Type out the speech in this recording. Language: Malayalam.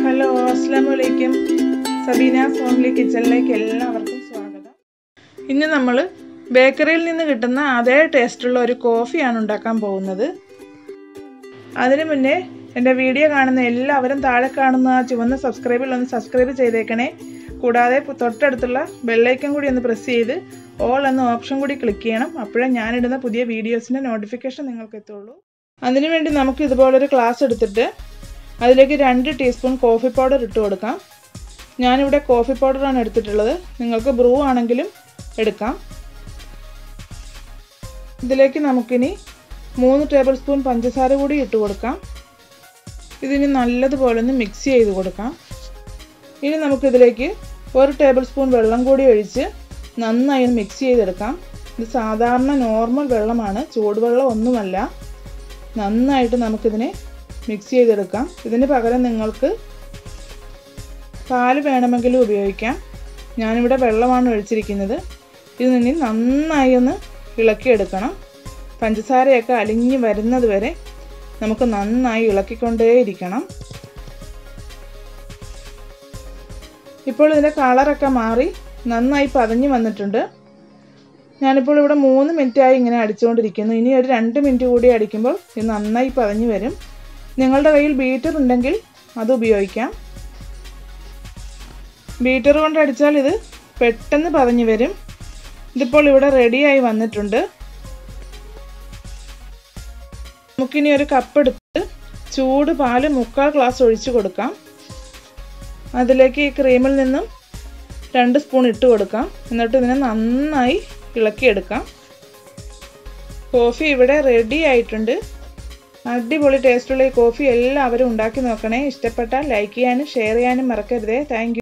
ഹലോ അസ്സാം വലൈക്കും സബീന ഫോമിലി കിച്ചണിലേക്ക് എല്ലാവർക്കും സ്വാഗതം ഇന്ന് നമ്മൾ ബേക്കറിയിൽ നിന്ന് കിട്ടുന്ന അതേ ടേസ്റ്റുള്ള ഒരു കോഫിയാണ് ഉണ്ടാക്കാൻ പോകുന്നത് അതിനു മുന്നേ എൻ്റെ വീഡിയോ കാണുന്ന എല്ലാവരും താഴെ കാണുന്ന ആ ചുവന്ന സബ്സ്ക്രൈബിൽ ഒന്ന് സബ്സ്ക്രൈബ് ചെയ്തേക്കണേ കൂടാതെ തൊട്ടടുത്തുള്ള ബെല്ലൈക്കൻ കൂടി ഒന്ന് പ്രസ് ചെയ്ത് ഓൾ എന്ന ഓപ്ഷൻ കൂടി ക്ലിക്ക് ചെയ്യണം അപ്പോഴേ ഞാനിടുന്ന പുതിയ വീഡിയോസിൻ്റെ നോട്ടിഫിക്കേഷൻ നിങ്ങൾക്ക് എത്തുള്ളൂ അതിനുവേണ്ടി നമുക്ക് ഇതുപോലൊരു ക്ലാസ് എടുത്തിട്ട് അതിലേക്ക് രണ്ട് ടീസ്പൂൺ കോഫി പൗഡർ ഇട്ട് കൊടുക്കാം ഞാനിവിടെ കോഫി പൗഡറാണ് എടുത്തിട്ടുള്ളത് നിങ്ങൾക്ക് ബ്രൂ ആണെങ്കിലും എടുക്കാം ഇതിലേക്ക് നമുക്കിനി മൂന്ന് ടേബിൾ സ്പൂൺ പഞ്ചസാര കൂടി ഇട്ട് കൊടുക്കാം ഇതിന് നല്ലതുപോലെ ഒന്ന് മിക്സ് ചെയ്ത് കൊടുക്കാം ഇനി നമുക്കിതിലേക്ക് ഒരു ടേബിൾ സ്പൂൺ വെള്ളം കൂടി ഒഴിച്ച് നന്നായി മിക്സ് ചെയ്തെടുക്കാം ഇത് സാധാരണ നോർമൽ വെള്ളമാണ് ചൂടുവെള്ളം ഒന്നുമല്ല നന്നായിട്ട് നമുക്കിതിനെ മിക്സ് ചെയ്തെടുക്കാം ഇതിന് പകരം നിങ്ങൾക്ക് പാല് വേണമെങ്കിലും ഉപയോഗിക്കാം ഞാനിവിടെ വെള്ളമാണ് ഒഴിച്ചിരിക്കുന്നത് ഇത് ഇനി നന്നായി ഒന്ന് ഇളക്കിയെടുക്കണം പഞ്ചസാരയൊക്കെ അലിഞ്ഞ് വരുന്നത് വരെ നമുക്ക് നന്നായി ഇളക്കിക്കൊണ്ടേയിരിക്കണം ഇപ്പോൾ ഇതിൻ്റെ കളറൊക്കെ മാറി നന്നായി പതഞ്ഞ് വന്നിട്ടുണ്ട് ഞാനിപ്പോൾ ഇവിടെ മൂന്ന് മിനിറ്റായി ഇങ്ങനെ അടിച്ചുകൊണ്ടിരിക്കുന്നു ഇനി ഒരു രണ്ട് മിനിറ്റ് കൂടി അടിക്കുമ്പോൾ ഇത് നന്നായി പതഞ്ഞ് വരും നിങ്ങളുടെ കയ്യിൽ ബീറ്റർ ഉണ്ടെങ്കിൽ അത് ഉപയോഗിക്കാം ബീറ്റർ കൊണ്ട് അടിച്ചാൽ ഇത് പെട്ടെന്ന് പതഞ്ഞ് വരും ഇതിപ്പോൾ ഇവിടെ റെഡിയായി വന്നിട്ടുണ്ട് നമുക്കിനി ഒരു കപ്പ് എടുത്ത് ചൂട് പാല് മുക്കാൽ ഗ്ലാസ് ഒഴിച്ചു കൊടുക്കാം അതിലേക്ക് ഈ ക്രീമിൽ നിന്നും രണ്ട് സ്പൂൺ ഇട്ട് കൊടുക്കാം എന്നിട്ട് ഇതിനെ നന്നായി ഇളക്കിയെടുക്കാം കോഫി ഇവിടെ റെഡി ആയിട്ടുണ്ട് അടിപൊളി ടേസ്റ്റുള്ള ഈ കോഫി എല്ലാവരും ഉണ്ടാക്കി നോക്കണേ ഇഷ്ടപ്പെട്ടാൽ ലൈക്ക് ചെയ്യാനും ഷെയർ ചെയ്യാനും മറക്കരുതേ താങ്ക്